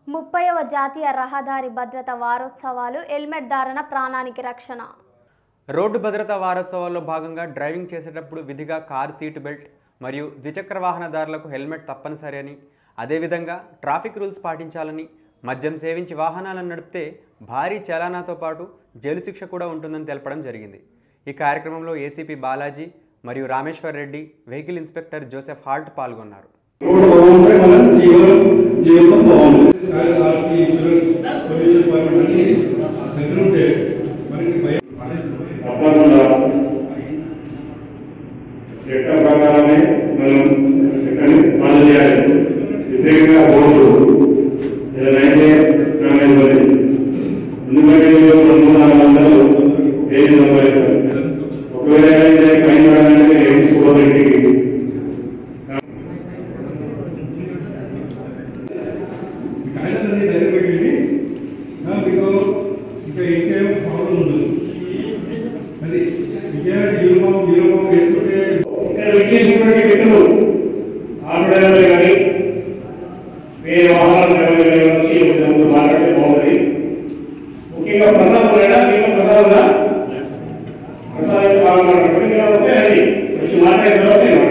ముప్పైవ జాతీయ రహదారి భద్రత వారోత్సవాలు హెల్మెట్ ధారణ ప్రాణానికి రక్షణ రోడ్డు భద్రతా వారోత్సవాల్లో భాగంగా డ్రైవింగ్ చేసేటప్పుడు విధిగా కార్ సీట్ బెల్ట్ మరియు ద్విచక్ర వాహనదారులకు హెల్మెట్ తప్పనిసరి అని అదేవిధంగా ట్రాఫిక్ రూల్స్ పాటించాలని మద్యం సేవించి వాహనాలను నడిపితే భారీ చలానాతో పాటు జైలు శిక్ష కూడా ఉంటుందని తెలపడం జరిగింది ఈ కార్యక్రమంలో ఏసీపీ బాలాజీ మరియు Rameshwar Reddy vehicle inspector Joseph హాల్ట్ పాల్గొన్నారు రోడ్డు బాగుంటే మన జీవనం జీవితం బాగుంటుంది ఆర్సీ ఇన్సూరెన్స్ పొల్యూషన్ డిపార్ట్మెంట్ అన్ని దగ్గర ఉంటే మనకి భయం తప్పకుండా చట్టం ప్రకారమే మనం చట్టాన్ని ఫాలో చేయాలి వ్యతిరేకంగా పోదు ఏదైతే చాలా ఇబ్బంది ఎందుకంటే రెండు మూడు నాలుగు వందలు ఏది సంపాదిస్తారు ఒకవేళ ఏదైతే పైన పడాలంటే ఏం చూడబెట్టి ఈ కాగితాలన్నీ దగ్గర పెట్టి ఆ, మీకు ఇంకా ఇంకేం ప్రాబ్లం ఉండదు అది ఇంకేం యూనిఫామ్ యూనిఫామ్ వేసుకుంటే ఇక్కడ విచ్చేసినటువంటి వ్యక్తులు ఆటోడ్రైవర్లు కానీ వేరే వాహనాల డ్రైవర్లు కానీ వచ్చి ముందు మాట్లాడితే బాగుంది ముఖ్యంగా ప్రసాదం లేదా మీకు ప్రసాదం ఉందా ప్రసాదం బాగా మాట్లాడుతుంది మీరు వస్తే అది వచ్చి మాట్లాడిన తర్వాత నేను